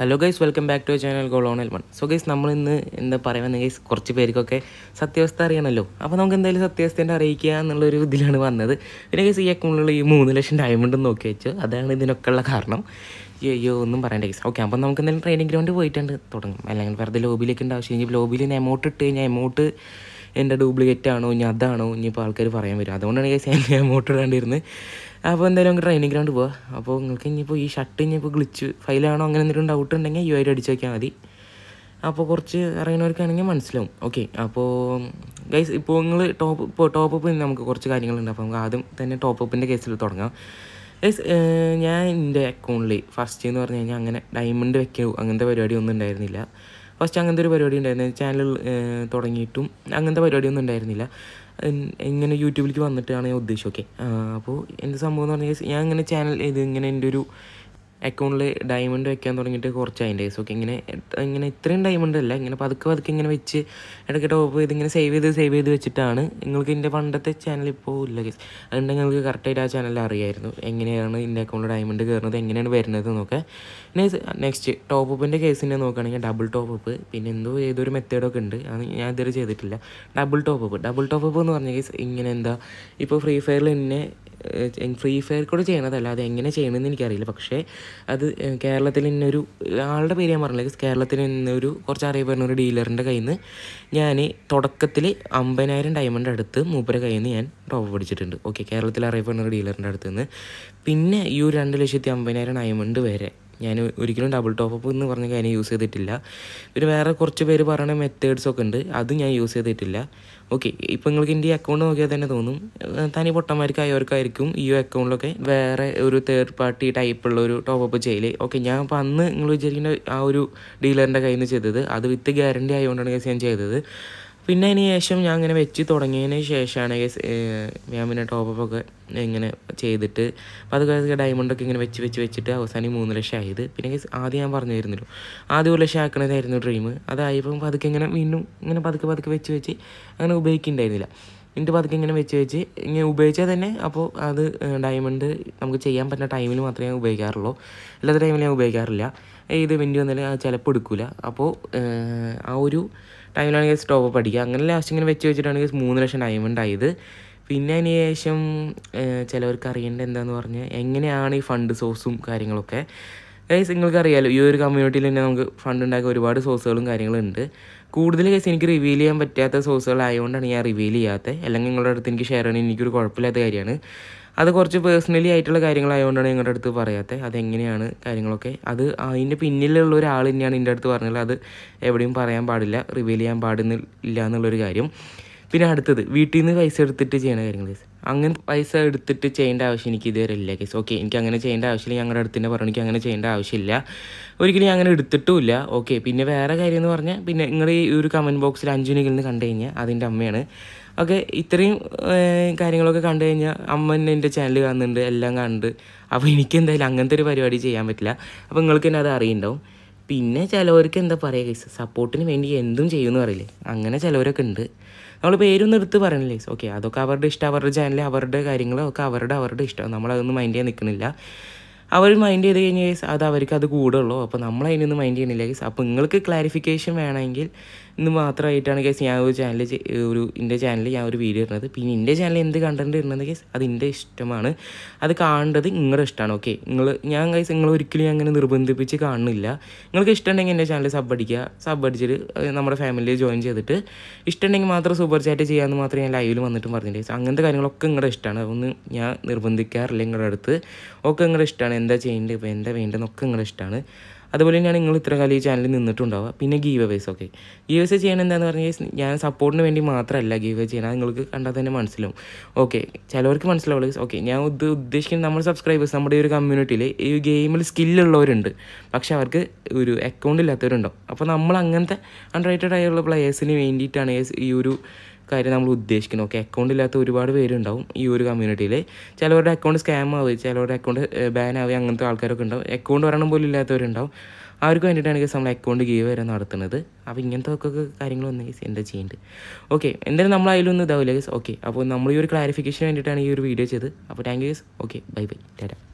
hello guys welcome back to channel goal on L one so guys നമ്മൾ ഇന്ന് എന്താ പറയുക ഗൈസ് കുറച്ച് പേർക്കൊക്കെ സത്യാവസ്ഥ അറിയണമല്ലോ അപ്പോൾ നമുക്ക് എന്തായാലും സത്യാവസ്ഥേൻ്റെ അറിയിക്കുക എന്നുള്ളൊരു ഇതിലാണ് വന്നത് പിന്നെ ഗൈസ് ഈ അക്കൗണ്ടിലുള്ള ഈ മൂന്ന് ലക്ഷം ഡയമണ്ട് നോക്കി വെച്ചു അതാണ് ഇതിനൊക്കെ ഉള്ള കാരണം ഈ അയ്യോ ഒന്നും പറയണ്ട ഗൈസ് ഓക്കെ അപ്പോൾ നമുക്ക് എന്തായാലും ട്രെയിനിങ് ഗ്രൗണ്ട് പോയിട്ടുണ്ട് തുടങ്ങും അല്ലെങ്കിൽ വെറുതെ ലോബിയിലേക്ക് ഉണ്ട് ആവശ്യം ഇനി ലോബിയിൽ നിന്ന് എമൗണ്ട് ഇട്ട് കഴിഞ്ഞാൽ എമൗണ്ട് എൻ്റെ ഡ്യൂപ്ലിക്കേറ്റ് ആണോ ഇനി അതാണോ ഇനിയിപ്പോൾ ആൾക്കാർ പറയാൻ വരും അതുകൊണ്ടാണ് ഗൈസ് ഞാൻ എമൗണ്ട് ഇടാണ്ടിരുന്നത് അപ്പോൾ എന്തായാലും നമുക്ക് ട്രെയിനിങ് ഗ്രൗണ്ട് പോവാം അപ്പോൾ നിങ്ങൾക്ക് ഇനിയിപ്പോൾ ഈ ഷർട്ട് ഇനിയിപ്പോൾ ഗ്ലിച്ച് ഫൈലാണോ അങ്ങനെ എന്തെങ്കിലും ഡൗട്ട് ഉണ്ടെങ്കിൽ യു ആയിട്ട് അടിച്ച് നോക്കിയാൽ മതി അപ്പോൾ കുറച്ച് അറിയുന്നവർക്കാണെങ്കിൽ മനസ്സിലാവും ഓക്കെ അപ്പോൾ ഗൈസ് ഇപ്പോൾ നിങ്ങൾ ടോപ്പ് ഇപ്പോൾ ടോപ്പ് അപ്പ് നമുക്ക് കുറച്ച് കാര്യങ്ങളുണ്ട് അപ്പോൾ നമുക്ക് ആദ്യം തന്നെ ടോപ്പ് അപ്പിൻ്റെ കേസിൽ തുടങ്ങാം ഗൈസ് ഞാൻ എൻ്റെ അക്കൗണ്ടിൽ ഫസ്റ്റ് എന്ന് പറഞ്ഞു കഴിഞ്ഞാൽ അങ്ങനെ ഡയമണ്ട് വെക്കോ അങ്ങനത്തെ പരിപാടി ഒന്നും ഉണ്ടായിരുന്നില്ല ഫസ്റ്റ് അങ്ങനത്തെ ഒരു പരിപാടി ഉണ്ടായിരുന്നു ചാനൽ തുടങ്ങിയിട്ടും അങ്ങനത്തെ പരിപാടിയൊന്നും ഉണ്ടായിരുന്നില്ല ഇൻ- ഇങ്ങനെ യൂട്യൂബിലേക്ക് വന്നിട്ടാണ് ഞാൻ ഉദ്ദേശിച്ചത് ഓക്കെ അപ്പോൾ എൻ്റെ സംഭവം എന്ന് പറഞ്ഞാൽ ഞാൻ ഇങ്ങനെ ചാനൽ ഇത് ഇങ്ങനെ എൻ്റെ ഒരു അക്കൗണ്ടിൽ ഡയമണ്ട് വെക്കാൻ തുടങ്ങിയിട്ട് കുറച്ചായി ഡേയ്സ് ഓക്കെ ഇങ്ങനെ ഇങ്ങനെ ഇത്രയും ഡയമണ്ട് അല്ല ഇങ്ങനെ പതുക്കെ പതുക്കെ ഇങ്ങനെ വെച്ച് ഇടയ്ക്ക് ടോപ്പ് ചെയ്ത് ഇങ്ങനെ സേവ് ചെയ്ത് സേവ് ചെയ്ത് വെച്ചിട്ടാണ് നിങ്ങൾക്ക് എൻ്റെ പണ്ടത്തെ ചാനൽ ഇപ്പോൾ ഇല്ല കേസ് അതുണ്ടെങ്കിൽ നിങ്ങൾക്ക് കറക്റ്റായിട്ട് ആ ചാനൽ അറിയായിരുന്നു എങ്ങനെയാണ് എൻ്റെ അക്കൗണ്ടിൽ ഡയമണ്ട് കയറുന്നത് എങ്ങനെയാണ് വരുന്നത് എന്നൊക്കെ നെക്സ്റ്റ് ടോപ്പ് അപ്പിൻ്റെ കേസിനെ നോക്കുകയാണെങ്കിൽ ഡബിൾ ടോപ്പ് അപ്പ് പിന്നെ എന്തോ ഏതൊരു മെത്തേഡൊക്കെ ഉണ്ട് അത് ഞാൻ ഇതുവരെ ചെയ്തിട്ടില്ല double top up double top up എന്ന് പറഞ്ഞ കേസ് ഇങ്ങനെ എന്താ ഇപ്പോൾ ഫ്രീ ഫയറിൽ എന്നെ ഫ്രീ ഫയർ കൂടെ ചെയ്യണതല്ല അത് എങ്ങനെ ചെയ്യണമെന്ന് എനിക്കറിയില്ല പക്ഷേ അത് ഏഹ്, കേരളത്തിൽ ഇന്നൊരു ആളുടെ പേര് ഞാൻ പറഞ്ഞില്ല കേരളത്തിൽ ഇന്നൊരു കുറച്ച് അറിയപ്പെടുന്ന ഒരു ഡീലറിൻ്റെ കയ്യിൽ നിന്ന് ഞാൻ തുടക്കത്തിൽ അമ്പതിനായിരം ഡയമണ്ട് അടുത്ത് മൂപ്പരെ കയ്യിൽ നിന്ന് ഞാൻ ടോപ്പ് പിടിച്ചിട്ടുണ്ട് ഓക്കെ കേരളത്തിൽ അറിയപ്പെടുന്ന ഒരു ഡീലറിൻ്റെ അടുത്ത് നിന്ന് പിന്നെ ഈ ഒരു രണ്ട് ലക്ഷത്തി അമ്പതിനായിരം ഡയമണ്ട് വരെ ഞാൻ ഒരിക്കലും ഡബിൾ ടോപ്പ് അപ്പ് എന്ന് പറഞ്ഞ കാര്യം യൂസ് ചെയ്തിട്ടില്ല പിന്നെ വേറെ കുറച്ച് പേര് പറയുന്ന മെത്തേഡ്സ് ഒക്കെ ഉണ്ട് അത് ഞാൻ യൂസ് ചെയ്തിട്ടില്ല ഓക്കെ ഇപ്പം നിങ്ങൾക്ക് എൻ്റെ ഈ അക്കൗണ്ട് നോക്കിയാൽ തന്നെ തോന്നും ഏഹ് തനി പൊട്ടന്മാർക്ക് ആയവർക്കായിരിക്കും ഈ അക്കൗണ്ടിലൊക്കെ വേറെ ഒരു തേർഡ് പാർട്ടി ടൈപ്പുള്ള ഒരു ടോപ്പ് അപ്പ് ചെയ്യൽ ഓക്കെ ഞാൻ അപ്പോൾ അന്ന് നിങ്ങൾ വിചാരിക്കുന്ന ആ ഒരു ഡീലറിൻ്റെ കയ്യിൽ നിന്ന് ചെയ്തത് അത് വിത്ത് ഗ്യാരണ്ടി ആയതുകൊണ്ടാണ് guys ഞാൻ ചെയ്തത് പിന്നെ അതിന് ശേഷം ഞാൻ അങ്ങനെ വെച്ച് തുടങ്ങിയതിന് ശേഷമാണ് guys, ഏഹ് ഞാൻ പിന്നെ ടോപ്പ് ഒക്കെ ഇങ്ങനെ ചെയ്തിട്ട് അപ്പോൾ അത് കഴിഞ്ഞ് ഡയമണ്ടൊക്കെ ഇങ്ങനെ വെച്ച് വെച്ച് വെച്ചിട്ട് അവസാനം ഈ മൂന്ന് ലക്ഷം ആയത് പിന്നെ guys, ആദ്യം ഞാൻ പറഞ്ഞു തരുന്നല്ലോ ആദ്യം ഒരു ലക്ഷം ആക്കണതായിരുന്നു ഡ്രീം അതായപ്പം പതുക്കെ ഇങ്ങനെ വീണ്ടും ഇങ്ങനെ പതുക്കെ പതുക്കെ വെച്ച് വെച്ച് അങ്ങനെ ഉപയോഗിക്കുന്നുണ്ടായിരുന്നില്ല എന്നിട്ട് പതുക്കെ ഇങ്ങനെ വെച്ച് വെച്ച് ഇങ്ങനെ ഉപയോഗിച്ചാൽ തന്നെ അപ്പോൾ അത് ഡയമണ്ട് നമുക്ക് ചെയ്യാൻ പറ്റുന്ന ടൈമിൽ മാത്രമേ ഞാൻ ഉപയോഗിക്കാറുള്ളൂ അല്ലാത്ത ടൈമിൽ ഞാൻ ഉപയോഗിക്കാറില്ല ഏത് വെൻ്റ് വന്നാലും അത് ചിലപ്പോൾ എടുക്കില്ല അപ്പോൾ ഏഹ്, ആ ഒരു ടൈമിലാണെങ്കിൽ സ്റ്റോപ്പ് പഠിക്കുക അങ്ങനെ ലാസ്റ്റ് ഇങ്ങനെ വെച്ച് വെച്ചിട്ടാണെങ്കിൽ മൂന്ന് ലക്ഷം ഡയമണ്ട് ആയത് പിന്നെ അതിന് ശേഷം ഏഹ്, ചിലവർക്ക് അറിയേണ്ട എന്താന്ന് പറഞ്ഞാൽ എങ്ങനെയാണ് ഈ ഫണ്ട് സോഴ്സും കാര്യങ്ങളൊക്കെ ഗൈസ് നിങ്ങൾക്ക് അറിയാലോ ഈ ഒരു കമ്മ്യൂണിറ്റിയിൽ തന്നെ നമുക്ക് ഫണ്ട് ഉണ്ടാക്കിയ ഒരുപാട് സോഴ്സുകളും കാര്യങ്ങളും ഉണ്ട് കൂടുതൽ കേസ് എനിക്ക് റിവീൽ ചെയ്യാൻ പറ്റാത്ത സോഴ്സുകളായതുകൊണ്ടാണ് ഞാൻ റിവീൽ ചെയ്യാത്തത് അല്ലെങ്കിൽ നിങ്ങളുടെ അടുത്ത് എനിക്ക് ഷെയർ ചെയ്യാൻ എനിക്കൊരു കുഴപ്പമില്ലാത്ത കാര്യമാണ് അത് കുറച്ച് പേഴ്സണലി ആയിട്ടുള്ള കാര്യങ്ങളായതുകൊണ്ടാണ് നിങ്ങളുടെ അടുത്ത് പറയാത്തത് അതെങ്ങനെയാണ് കാര്യങ്ങളൊക്കെ അത് അതിൻ്റെ പിന്നിലുള്ള ഒരാൾ തന്നെയാണ് എൻ്റെ അടുത്ത് പറഞ്ഞത് അത് എവിടെയും പറയാൻ പാടില്ല റിവീൽ ചെയ്യാൻ പാടുന്നില്ല എന്നുള്ളൊരു കാര്യം പിന്നെ അടുത്തത് വീട്ടിൽ നിന്ന് പൈസ എടുത്തിട്ട് ചെയ്യണ കാര്യങ്ങൾ കേസ് അങ്ങനെ പൈസ എടുത്തിട്ട് ചെയ്യേണ്ട ആവശ്യം എനിക്ക് ഇതുവരെ ഇല്ല കേസ് ഓക്കെ എനിക്ക് അങ്ങനെ ചെയ്യേണ്ട ആവശ്യമില്ല ഞങ്ങളുടെ അടുത്ത് തന്നെ പറഞ്ഞു എനിക്ക് അങ്ങനെ ചെയ്യേണ്ട ആവശ്യമില്ല ഒരിക്കലും ഞാൻ അങ്ങനെ എടുത്തിട്ടുമില്ല ഓക്കെ പിന്നെ വേറെ കാര്യം എന്ന് പറഞ്ഞാൽ പിന്നെ നിങ്ങൾ ഈ ഒരു കമൻറ്റ് ബോക്സിൽ അഞ്ചുനിൽ നിന്ന് കണ്ടു കഴിഞ്ഞാൽ അതിൻ്റെ അമ്മയാണ് ഓക്കെ ഇത്രയും ഏഹ്, കാര്യങ്ങളൊക്കെ കണ്ടു കഴിഞ്ഞാൽ അമ്മ തന്നെ എൻ്റെ ചാനൽ കാണുന്നുണ്ട് എല്ലാം കാണുന്നുണ്ട് അപ്പോൾ എനിക്ക് എന്തായാലും അങ്ങനത്തെ ഒരു പരിപാടി ചെയ്യാൻ പറ്റില്ല അപ്പോൾ നിങ്ങൾക്ക് തന്നെ അത് അറിയുണ്ടാവും പിന്നെ ചിലവർക്ക് എന്താ പറയുക ഗൈസ് സപ്പോർട്ടിന് വേണ്ടി എന്തും ചെയ്യുമെന്ന് പറയില്ലേ അങ്ങനെ ചിലവരൊക്കെ ഉണ്ട് നമ്മൾ പേരൊന്നും എടുത്ത് പറയണില്ലേ ഓക്കെ അതൊക്കെ അവരുടെ ഇഷ്ടം അവരുടെ ചാനൽ അവരുടെ കാര്യങ്ങൾ ഒക്കെ അവരുടെ അവരുടെ ഇഷ്ടം നമ്മളതൊന്നും മൈൻഡ് ചെയ്യാൻ നിൽക്കുന്നില്ല അവർ മൈൻഡ് ചെയ്ത് കഴിഞ്ഞാൽ guys, അത് അവർക്ക് അത് കൂടുള്ളൂ അപ്പോൾ നമ്മൾ അതിനൊന്നും മൈൻഡ് ചെയ്യണില്ല ഗൈസ് അപ്പോൾ നിങ്ങൾക്ക് ക്ലാരിഫിക്കേഷൻ വേണമെങ്കിൽ ഇന്ന് മാത്രമായിട്ടാണ് കേസ് ഞാൻ ഒരു ചാനൽ ഒരു എൻ്റെ ചാനലിൽ ഞാൻ ഒരു വീഡിയോ ഇടുന്നത് പിന്നെ എൻ്റെ ചാനൽ എന്ത് കണ്ടന്റ് ഇടുന്നത് കേസ് അത് എൻ്റെ ഇഷ്ടമാണ് അത് കാണേണ്ടത് നിങ്ങളുടെ ഇഷ്ടമാണ് ഓക്കെ നിങ്ങൾ ഞാൻ കൈസ് നിങ്ങൾ ഒരിക്കലും അങ്ങനെ നിർബന്ധിപ്പിച്ച് കാണുന്നില്ല നിങ്ങൾക്ക് ഇഷ്ടമുണ്ടെങ്കിൽ എൻ്റെ ചാനൽ സബ് അടിക്കുക സബ് അടിച്ചിട്ട് അത് നമ്മുടെ ഫാമിലിയിൽ ജോയിൻ ചെയ്തിട്ട് ഇഷ്ടമുണ്ടെങ്കിൽ മാത്രം സൂപ്പർ ചാറ്റ് ചെയ്യാമെന്ന് മാത്രമേ ഞാൻ ലൈവിൽ വന്നിട്ട് പറഞ്ഞിട്ടുണ്ട് അങ്ങനത്തെ കാര്യങ്ങളൊക്കെ നിങ്ങളുടെ ഇഷ്ടമാണ് അതൊന്നും ഞാൻ നിർബന്ധിക്കാറില്ല നിങ്ങളുടെ അടുത്ത് ഒക്കെ നിങ്ങളുടെ ഇഷ്ടമാണ് എന്താ ചെയ്യേണ്ടത് ഇപ്പോൾ എന്താ വേണ്ടതെന്നൊക്കെ നിങ്ങളുടെ ഇഷ്ടമാണ് അതുപോലെ തന്നെയാണ് നിങ്ങൾ ഇത്ര കാലം ഈ ചാനലിൽ നിന്നിട്ടുണ്ടാവുക പിന്നെ ഗീവ് അവേസ് ഒക്കെ ഗീവ് അവേസ് ചെയ്യണം എന്താണെന്ന് പറഞ്ഞാൽ ഞാൻ സപ്പോർട്ടിന് വേണ്ടി മാത്രമല്ല ഗീവ് അവേ ചെയ്യണം അത് നിങ്ങൾക്ക് കണ്ടാൽ തന്നെ മനസ്സിലാവും ഓക്കെ ചിലവർക്ക് മനസ്സിലാവുള്ളൂ ഓക്കെ ഞാൻ ഇത് ഉദ്ദേശിക്കുന്നത് നമ്മുടെ സബ്സ്ക്രൈബേഴ്സ് നമ്മുടെ ഈ ഒരു കമ്മ്യൂണിറ്റിയിൽ ഈ ഗെയിമിൽ സ്കില്ലുള്ളവരുണ്ട് പക്ഷെ അവർക്ക് ഒരു അക്കൗണ്ട് ഇല്ലാത്തവരുണ്ടാവും അപ്പോൾ നമ്മൾ അങ്ങനത്തെ അൺറൈറ്റഡ് ആയുള്ള പ്ലെയേഴ്സിന് വേണ്ടിയിട്ടാണ് ഈ- ഈ ഒരു കാര്യം നമ്മൾ ഉദ്ദേശിക്കുന്നത് ഓക്കെ അക്കൗണ്ട് ഇല്ലാത്ത ഒരുപാട് പേരുണ്ടാവും ഈ ഒരു കമ്മ്യൂണിറ്റിയിൽ ചിലവരുടെ അക്കൗണ്ട് സ്കാം ആവുക ചിലവരുടെ അക്കൗണ്ട് ബാൻ ആവുക അങ്ങനത്തെ ആൾക്കാരൊക്കെ ഉണ്ടാവും അക്കൗണ്ട് ഒരെണ്ണം പോലും ഇല്ലാത്തവരുണ്ടാവും അവർക്ക് വേണ്ടിയിട്ടാണ് കേസ് നമ്മൾ അക്കൗണ്ട് ഗീവ് വരെ നടത്തുന്നത് അപ്പോൾ ഇങ്ങനത്തെ ഒക്കെ കാര്യങ്ങൾ വന്ന് കേസ് എന്താ ചെയ്യേണ്ടത് ഓക്കെ എന്തായാലും നമ്മൾ അതിലൊന്നും ഇതാവില്ല കേസ് ഓക്കെ അപ്പോൾ നമ്മൾ ഈ ഒരു ക്ലാരിഫിക്കേഷന് വേണ്ടിയിട്ടാണ് ഈ ഒരു വീഡിയോ ചെയ്തത് അപ്പോൾ thank you guys okay bye bye Tata